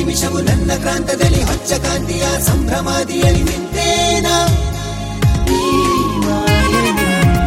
ನಿಮಿಷವು ನನ್ನ ಕ್ರಾಂತದಲ್ಲಿ ಹೊಚ್ಚ ಕಾಂತಿಯ ಸಂಭ್ರಮಾದಿಯಲ್ಲಿ ನಿಂತೇನ ಈ ಮಾಯೆಯಿಂದ.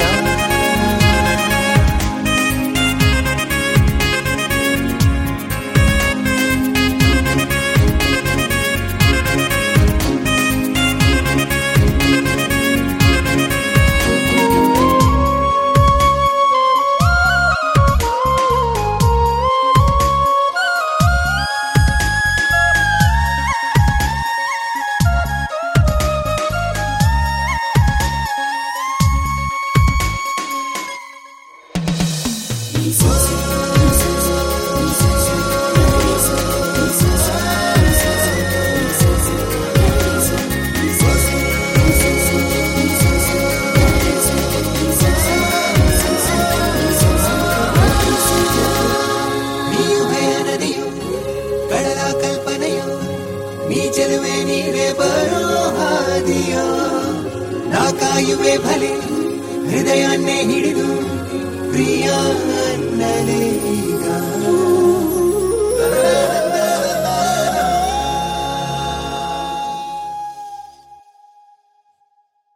ನೀಯು ಭಯ ನದಿಯು ಕಡಲ ಕಲ್ಪನೆಯು ನೀ ಚೆಲುವೆ ನೀವೇ ಬರೋ ಹಾದಿಯೋ ನಾ ಕಾಯುವೆ ಭಲೆ ಹೃದಯನ್ನೇ ಹಿಡಿದು ಪ್ರಿಯ ಅನ್ನಲೇ ಈಗ